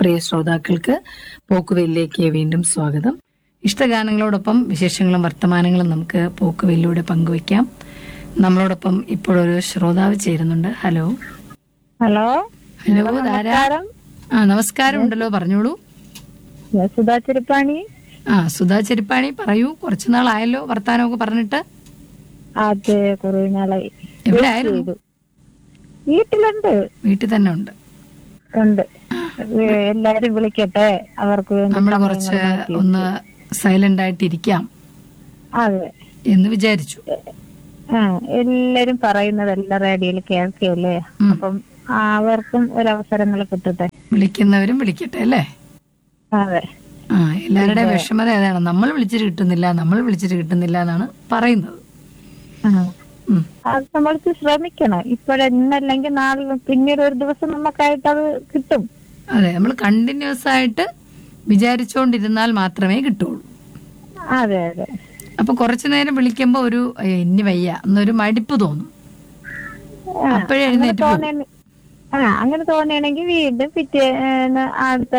പ്രിയ ശ്രോതാക്കൾക്ക് പോക്കുവെല്ലിലേക്ക് വീണ്ടും സ്വാഗതം ഇഷ്ടഗാനങ്ങളോടൊപ്പം വിശേഷങ്ങളും വർത്തമാനങ്ങളും നമുക്ക് പോക്കുവെല്ലിലൂടെ പങ്കുവയ്ക്കാം നമ്മളോടൊപ്പം ഇപ്പോഴൊരു ശ്രോതാവ് ചേരുന്നുണ്ട് ഹലോ ഹലോ ഹലോ ധാരാ ആ നമസ്കാരം ഉണ്ടല്ലോ പറഞ്ഞോളൂ ഞാൻ സുധാ ചെരുപ്പാണി ആ സുധാ ചെരുപ്പാണി പറയൂ കുറച്ചു നാളായല്ലോ വർത്താനമൊക്കെ പറഞ്ഞിട്ട് അതെ കുറെ നാളായി എവിടെ ആയിരുന്നു ചെയ്തു വീട്ടിലുണ്ട് വീട്ടിൽ തന്നെ ഉണ്ട് ഉണ്ട് ഏ, എല്ലാരും വിളിക്കട്ടെ അവർക്ക് വേണ്ടി നമ്മൾ സമയങ്ങൾ കുറച്ച് മാറ്റി. ഒന്ന് സൈലന്റ് ആയിട്ട് ഇരിക്കാം അതെ എന്ന് വിചാരിച്ചു ആ എല്ലാരും പറയുന്നതെല്ലാം റേഡിയോയിൽ കേൾക്കല്ലേ ഉം. അപ്പം അവർക്കും ഒരവസരങ്ങൾ കിട്ടട്ടെ വിളിക്കുന്നവരും വിളിക്കട്ടെ അല്ലേ അതെ ആ എല്ലാവരുടെയും വിഷമത ഏതാണ് നമ്മൾ വിളിച്ചിട്ട് കിട്ടുന്നില്ല നമ്മൾ വിളിച്ചിട്ട് കിട്ടുന്നില്ല എന്നാണ് പറയുന്നത് ആ. ഉം. അത് നമ്മൾക്ക് ശ്രമിക്കണം ഇപ്പോഴെന്നല്ലെങ്കിൽ നാളെ പിന്നീട് ഒരു ദിവസം നമുക്കായിട്ട് അത് കിട്ടും അതെ നമ്മൾ കണ്ടിന്യൂസ് ആയിട്ട് വിചാരിച്ചുകൊണ്ടിരുന്നാൽ മാത്രമേ കിട്ടുള്ളൂ അതെ അതെ അപ്പൊ കുറച്ചു നേരം വിളിക്കുമ്പോ ഒരു "ഏയ്, ഇനി വയ്യ എന്നൊരു മടിപ്പ് തോന്നും ആ, അപ്പോഴേ അങ്ങനെ എഴുന്നേറ്റ് പോകും തോന്നണ- ആ അങ്ങനെ തോന്നുകയാണെങ്കിൽ വീണ്ടും പിറ്റേന്ന് അടുത്ത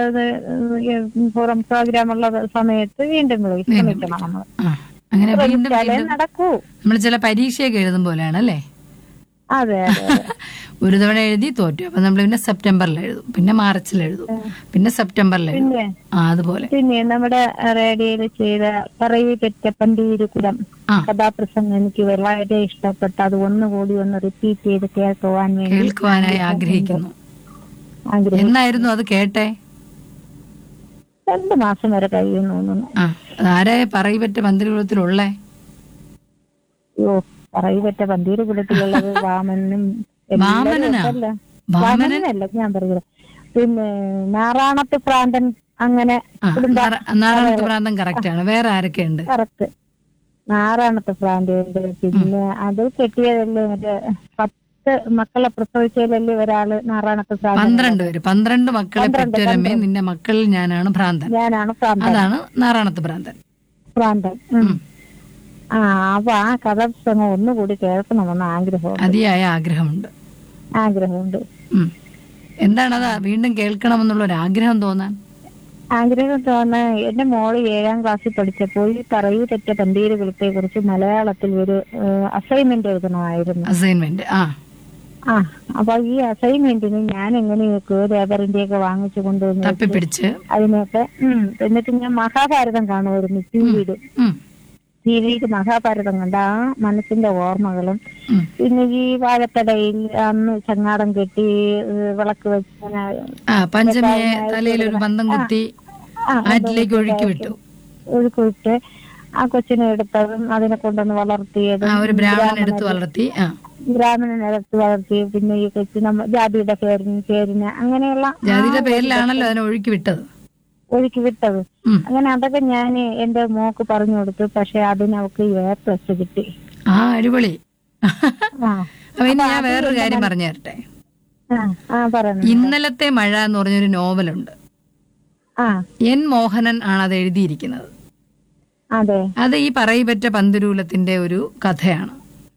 പുറം പ്രോഗ്രാം ഉള്ള സമയത്ത് വീണ്ടും വിളി- ശ്രമിക്കണം നമ്മൾ ആ അങ്ങനെ വീണ്ടും ശ്രമിച്ചാലേ വീണ്ടും നടക്കൂ നമ്മൾ ചില പരീക്ഷയൊക്കെ എഴുതും പോലെയാണ് അല്ലേ അതെ അതെ അതെ. ഒരു തവണ എഴുതി തോറ്റു അപ്പൊ നമ്മൾ പിന്നെ സെപ്റ്റംബറിൽ എഴുതും പിന്നെ മാർച്ചിൽ എഴുതും പിന്നെ സെപ്റ്റംബറിൽ എഴുതും പിന്നെ ആ അതുപോലെ പിന്നെ നമ്മുടെ റേഡിയോയിൽ ചെയ്ത പറയൂ പെറ്റ പന്തീരുകുലം ആ കഥാപ്രസംഗം എനിക്ക് വളരെ ഇഷ്ടപ്പെട്ട അത് ഒന്നുകൂടി ഒന്ന് റിപ്പീറ്റ് ചെയ്ത് കേൾക്കുവാൻ വേണ്ടി കേൾക്കുവാനായി ആഗ്രഹിക്കുന്നു ആഗ്രഹം എന്നായിരുന്നു അത് കേട്ടെ രണ്ട് മാസം വരെ കഴിയുന്നു തോന്നുന്നു ആ ആരായ പറയിപ്പറ്റ പന്തിരുകുളത്തിലുള്ളേ അയ്യോ പറയൂ പറ്റ പന്തീരുകുലത്തിലുള്ളത് വാമനും എല്ലാവരും വാമനനാ? ഉണ്ടല്ലോ. വാമനൻ വാമനനല്ല ഞാൻ പറയുന്നത് പിന്നെ നാറാണത്ത് പ്രാന്തൻ അങ്ങനെ ആ നാറ- നാറാണത്ത് പ്രാന്തം കറക്റ്റ് ആണ് വേറെ ആരൊക്കെ ഉണ്ട് കറക്റ്റ് നാറാണത്ത് പ്രാന്തയുണ്ട് പിന്നെ അത് കെട്ടിയതല്ലേ മറ്റേ പത്ത് മക്കളെ പ്രസവിച്ചതിലല്ലേ ഒരാള് നാറാണത്ത് പ്രാന്തൻ പന്ത്രണ്ട് പേര് പന്ത്രണ്ട് മക്കളെ പെറ്റൊരമ്മേ നിന്റെ മക്കളിൽ ഞാനാണ് ഭ്രാന്തൻ ഞാനാണ് പ്രാന്തൻ അതാണ് നാറാണത്ത് ഭ്രാന്തൻ പ്രാന്തൻ ഉം. ആ അപ്പൊ ആ കഥാപ്രസംഗം ഒന്നുകൂടി കേൾക്കണമെന്ന് ആഗ്രഹം അതിയായ ആഗ്രഹമുണ്ട് ആഗ്രഹമുണ്ട് ഉം. എന്താണത് വീണ്ടും കേൾക്കണമെന്നുള്ള ഒരു ആഗ്രഹം തോന്നാൻ ആഗ്രഹം തോന്നുന്ന എന്റെ മോള് ഏഴാം ക്ലാസ്സിൽ പഠിച്ചപ്പോൾ ഈ പറയൂ തെറ്റ പന്തീരുകുളത്തെ കുറിച്ച് മലയാളത്തിൽ ഒരു അസൈൻമെന്റ് എഴുതണമായിരുന്നു അസൈൻമെന്റ് ആ ആ അപ്പൊ ഈ അസൈൻമെന്റിന് ഞാൻ എങ്ങനെയൊക്കെ പേപ്പറിന്റെ ഒക്കെ വാങ്ങിച്ചു കൊണ്ടുവന്ന് തപ്പിപ്പിടിച്ച് അതിനൊക്കെ ഉം എന്നിട്ട് ഞാൻ മഹാഭാരതം കാണുമായിരുന്നു ടി വിയിൽ ഉം. ടി വിയിൽ മഹാഭാരതം കണ്ട ആ മനസ്സിന്റെ ഓർമ്മകളും ഉം. പിന്നെ ഈ വാഴത്തടയിൽ അന്ന് ചങ്ങാടം കെട്ടി ഏഹ് വിളക്ക് വെച്ച് ഇങ്ങനെ ആ പഞ്ചമിയെ തലയിൽ ഒരു ബന്ധം കുത്തി ആ, ആറ്റിലേക്ക് ഒഴുക്കി വിട്ടു ഒഴുക്കിട്ട് ആ കൊച്ചിനെ എടുത്തതും അതിനെ കൊണ്ടൊന്ന് വളർത്തിയതും ആ ഒരു ബ്രാഹ്മണൻ എടുത്ത് വളർത്തി ആ ബ്രാഹ്മണനെ എടുത്ത് വളർത്തി പിന്നെ ഈ കൊച്ചു നമ്മ ജാതിയുടെ പേരിന് പേരിന് അങ്ങനെയുള്ള ജാതിയുടെ പേരിലാണല്ലോ അതിനെ ഒഴുക്കി വിട്ടത് ഒഴുക്കി വിട്ടത് ഉം. അങ്ങനെ അതൊക്കെ ഞാൻ എന്റെ മോക്ക് പറഞ്ഞു കൊടുത്തു പക്ഷെ അതിന് അവക്ക് എ പ്ലസ് കിട്ടി ആ അടിപൊളി ആ അപ്പൊ ഇനി ഞാൻ വേറൊരു കാര്യം പറഞ്ഞു തരട്ടെ ആ, ആ പറഞ്ഞു ഇന്നലത്തെ മഴ എന്ന് പറഞ്ഞൊരു നോവലുണ്ട് ആ എൻ മോഹനൻ ആണ് അത് എഴുതിയിരിക്കുന്നത് അതെ അത് ഈ പറയിപ്പറ്റ പന്തുരൂലത്തിന്റെ ഒരു കഥയാണ്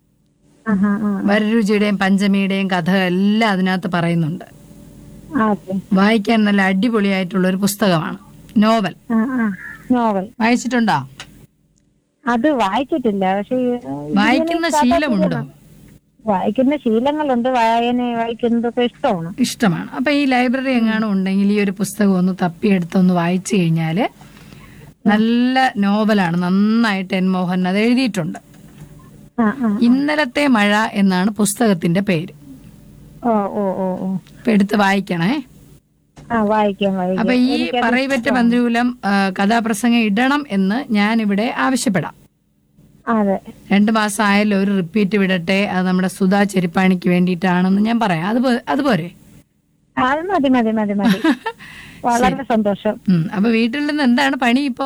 ആഹാ ആ വരരുചിയുടെയും പഞ്ചമിയുടെയും കഥ എല്ലാം അതിനകത്ത് പറയുന്നുണ്ട് ആ, അതെ വായിക്കാൻ നല്ല അടിപൊളിയായിട്ടുള്ള ഒരു പുസ്തകമാണ് നോവൽ ആ ആ നോവൽ വായിച്ചിട്ടുണ്ടോ അത് വായിച്ചിട്ടില്ല പക്ഷെ വായിക്കുന്ന ശീലമുണ്ടോ വായിക്കുന്ന ശീലങ്ങളുണ്ട് വായന വായിക്കുന്നതൊക്കെ ഇഷ്ടമാണ് ഇഷ്ടമാണ് അപ്പൊ ഈ ലൈബ്രറി എങ്ങാനും ഉണ്ടെങ്കിൽ ഈ ഒരു പുസ്തകം ഒന്ന് തപ്പിയെടുത്തൊന്ന് വായിച്ചു കഴിഞ്ഞാല് നല്ല നോവലാണ് നന്നായിട്ട് എൻ മോഹൻ അത് എഴുതിയിട്ടുണ്ട് ആ ആ ഇന്നലത്തെ മഴ എന്നാണ് പുസ്തകത്തിന്റെ പേര് ഓ ഓ ഓ ഓ ഇപ്പൊ എടുത്ത് വായിക്കണേ ആ വായിക്കാം വായിക്കാം അപ്പൊ ഈ പറയിപ്പറ്റ പന്തിരൂലം ആ, കഥാപ്രസംഗം ഇടണം എന്ന് ഞാൻ ഇവിടെ ആവശ്യപ്പെടാം അതെ രണ്ടു മാസം ആയല്ലോ ഒരു റിപ്പീറ്റ് വിടട്ടെ അത് നമ്മുടെ സുധാ ചെരിപ്പാണിക്ക് വേണ്ടിയിട്ടാണെന്ന് ഞാൻ പറയാം അത് പോ- അതുപോരെ അത് മതി മതി മതി മതി വളരെ സന്തോഷം ഉം അപ്പൊ വീട്ടിൽ നിന്ന് എന്താണ് പണി ഇപ്പോ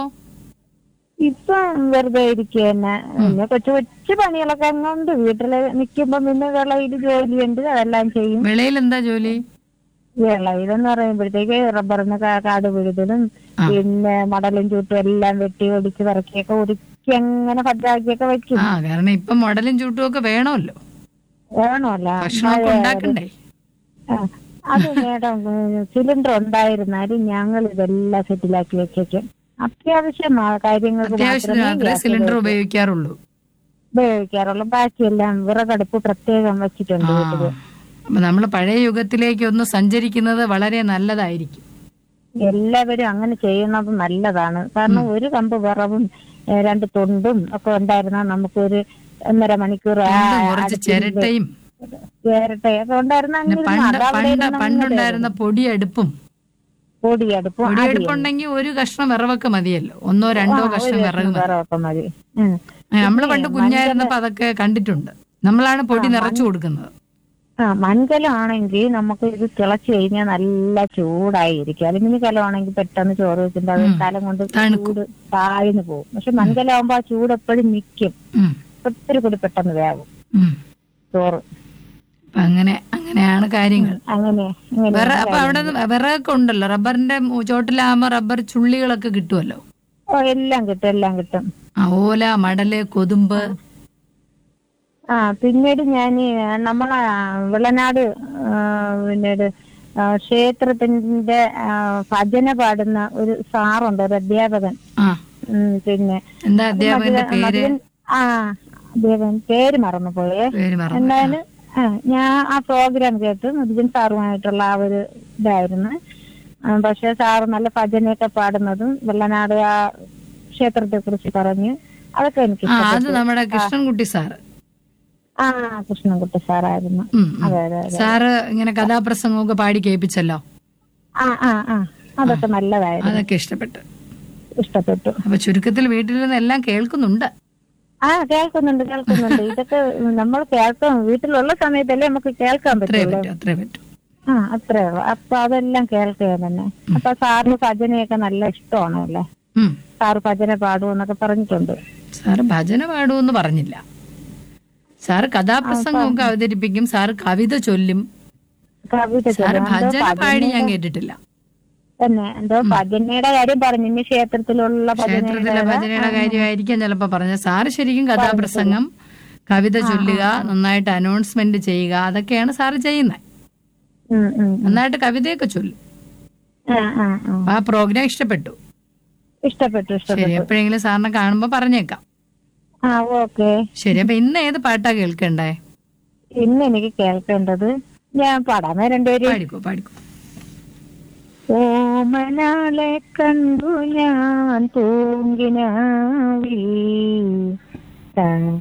ഇപ്പൊ വെറുതെ ഇരിക്കുക തന്നെ പിന്നെ കൊച്ചു കൊച്ചു പണികളൊക്കെ അങ്ങുണ്ട് വീട്ടില് നിക്കുമ്പോ പിന്നെ വിളയിൽ ജോലിയുണ്ട് അതെല്ലാം ചെയ്യും വിളയിൽ എന്താ ജോലി വിളയിലെന്ന് പറയുമ്പോഴത്തേക്ക് റബ്ബറിന് കാ- കാട് പിഴുതലും ആ. പിന്നെ മടലും ചൂട്ടും എല്ലാം വെട്ടി ഒടിച്ച് പറക്കിയൊക്കെ ഒതുക്കി അങ്ങനെ ഭദ്രാക്കിയൊക്കെ വെക്കും ആ കാരണം ഇപ്പൊ മോഡലും ചൂട്ടും ഒക്കെ വേണമല്ലോ വേണമല്ല ഭക്ഷണമൊക്കെ ഉണ്ടാക്കണ്ടേ ആ, അത് മേഡം സിലിണ്ടർ ഉണ്ടായിരുന്നാലും ഞങ്ങൾ ഇതെല്ലാം സെറ്റിലാക്കി വെച്ചേക്കും അത്യാവശ്യം ആ കാര്യങ്ങൾക്ക് അത്യാവശ്യത്തിന് മാത്രമേ മാത്രമേ ഗ്യാസ് സിലിണ്ടർ ഉപയോഗിക്കാറുള്ളൂ ഉപയോഗിക്കാറുള്ളൂ ബാക്കിയെല്ലാം വിറകടുപ്പ് പ്രത്യേകം വെച്ചിട്ടുണ്ട് ആ വീട്ടില് അപ്പൊ നമ്മൾ പഴയ യുഗത്തിലേക്ക് ഒന്ന് സഞ്ചരിക്കുന്നത് വളരെ നല്ലതായിരിക്കും എല്ലാവരും അങ്ങനെ ചെയ്യുന്നത് നല്ലതാണ് കാരണം ഒരു കമ്പ് വിറവും ഏ, രണ്ട് തൊണ്ടും ഒക്കെ ഉണ്ടായിരുന്നാൽ നമുക്കൊരു ഒന്നര മണിക്കൂർ ആ തൊണ്ടും കുറച്ച് ചിരട്ടയും ചേരട്ടെ ഒക്കെ ഉണ്ടായിരുന്ന പിന്നെ പണ്ട് പണ്ട് പണ്ടുണ്ടായിരുന്ന പൊടിയടുപ്പും പൊടിയടുപ്പും പൊടിയടുപ്പുണ്ടെങ്കിൽ ഒരു കഷ്ണം വിറവൊക്കെ മതിയല്ലോ ഒന്നോ രണ്ടോ കഷ്ണം വിറക് മതി വിറവൊക്കെ മതി ഉം. നമ്മൾ പണ്ട് കുഞ്ഞായിരുന്നപ്പോ അതൊക്കെ കണ്ടിട്ടുണ്ട് നമ്മളാണ് പൊടി നിറച്ചു കൊടുക്കുന്നത് ആ മൺകലമാണെങ്കിൽ നമുക്ക് ഇത് തിളച്ച് കഴിഞ്ഞാൽ നല്ല ചൂടായിരിക്കും അലുമിനി കലമാണെങ്കിൽ പെട്ടെന്ന് ചോറ് വെക്കുമ്പോൾ അത് കലം കൊണ്ട് തണുക്കും. ചൂട് താഴ്ന്നു പോകും പക്ഷെ മൺകലമാകുമ്പോ ആ ചൂട് എപ്പോഴും നിൽക്കും ഉം, ഒത്തിരി കൂടി പെട്ടെന്ന് വേവും ഉം. ചോറ് അപ്പൊ അങ്ങനെ അങ്ങനെയാണ് കാര്യങ്ങൾ അങ്ങനെ ഇങ്ങനെ വിറ അപ്പൊ അവിടെ നിന്ന് വിറകൊക്കെ ഉണ്ടല്ലോ റബ്ബറിന്റെ മു- ചോട്ടിലാകുമ്പോ റബ്ബർ ചുള്ളികളൊക്കെ കിട്ടുമല്ലോ ഓ എല്ലാം കിട്ടും എല്ലാം കിട്ടും ആ ഓല മടല് കൊതുമ്പ് ആ പിന്നീട് ഞാൻ നമ്മളെ വെള്ളനാട് ആ, പിന്നീട് ആ, ക്ഷേത്രത്തിന്റെ ആ, ഭജന പാടുന്ന ഒരു സാറുണ്ട് ഒരു അധ്യാപകൻ ആ ഉം, പിന്നെ എന്താ അധ്യാപകന്റെ പേര് മധുരൻ ആ അധ്യാപകൻ പേര് മറന്നുപോയേ പേര് മറന്നു എന്തായാലും ആ, ഞാൻ ആ പ്രോഗ്രാം കേട്ട് മധുരൻ സാറുമായിട്ടുള്ള ആ ഒരു ഇതായിരുന്നു ആ, പക്ഷെ സാറ് നല്ല ഭജനയൊക്കെ പാടുന്നതും വെള്ളനാട് ആ ക്ഷേത്രത്തെ കുറിച്ച് പറഞ്ഞു അതൊക്കെ എനിക്ക് ആ ഇഷ്ടപ്പെട്ടു. അത് നമ്മുടെ കൃഷ്ണൻകുട്ടി സാറ് ആ കൃഷ്ണൻകുട്ടി സാറായിരുന്നു ഉം, ഉം. അതെ അതെ അതെ സാറ് ഇങ്ങനെ കഥാപ്രസംഗമൊക്കെ പാടി കേൾപ്പിച്ചല്ലോ ആ ആ ആ അതൊക്കെ നല്ലതായിരുന്നു അതൊക്കെ ഇഷ്ടപ്പെട്ടു ഇഷ്ടപ്പെട്ടു അപ്പൊ ചുരുക്കത്തിൽ വീട്ടിൽ നിന്ന് എല്ലാം കേൾക്കുന്നുണ്ട് ആ കേൾക്കുന്നുണ്ട് കേൾക്കുന്നുണ്ട് ഇതൊക്കെ നമ്മൾ കേൾക്കാം വീട്ടിലുള്ള സമയത്തല്ലേ നമുക്ക് കേൾക്കാൻ അത്രേ പറ്റുള്ളൂ പറ്റൂ അത്രേ പറ്റൂ ആ അത്രേ ഉള്ളൂ അപ്പൊ അതെല്ലാം കേൾക്കുക തന്നെ അപ്പൊ സാറിന് ഭജനയൊക്കെ നല്ല ഇഷ്ടമാണല്ലേ ഉം. സാറ് ഭജന പാടുമെന്നൊക്കെ പറഞ്ഞിട്ടുണ്ട് സാറ് ഭജന പാടുമെന്ന് പറഞ്ഞില്ല സാറ് കഥാപ്രസംഗമൊക്കെ അവതരിപ്പിക്കും സാറ് കവിത ചൊല്ലും കവിത സാറ് ചൊല്ലും. എന്തോ ഭജന പാടി ഞാൻ കേട്ടിട്ടില്ല തന്നെ എന്തോ ഭജനയുടെ കാര്യം പറഞ്ഞു ഇനി ക്ഷേത്രത്തിലുള്ള ഭജന ക്ഷേത്രത്തിലെ ഭജനയുടെ കാര്യമായിരിക്കാം ചിലപ്പോ പറഞ്ഞ സാറ് ശരിക്കും കഥാപ്രസംഗം കവിത ചൊല്ലുക നന്നായിട്ട് അനൗൺസ്മെന്റ് ചെയ്യുക അതൊക്കെയാണ് സാറ് ചെയ്യുന്നത് ഉം, ഉം. നന്നായിട്ട് കവിതയൊക്കെ ചൊല്ലും ആ ആ ആ അപ്പൊ ആ പ്രോഗ്രാം ഇഷ്ടപ്പെട്ടു ഇഷ്ടപ്പെട്ടു ഇഷ്ടപ്പെട്ടു ശരി എപ്പോഴെങ്കിലും സാറിനെ കാണുമ്പോ പറഞ്ഞേക്കാം ആ ഓക്കെ ശരി അപ്പൊ ഇന്ന് ഏത് പാട്ടാ കേൾക്കണ്ടേ ഇന്ന് എനിക്ക് കേൾക്കേണ്ടത് ഞാൻ പാടാമേ രണ്ടുപേരും പാടിക്കോ പാടിക്കോ ഓമനാളെ കണ്ടു ഞാൻ തൂങ്ങിനാവിൽ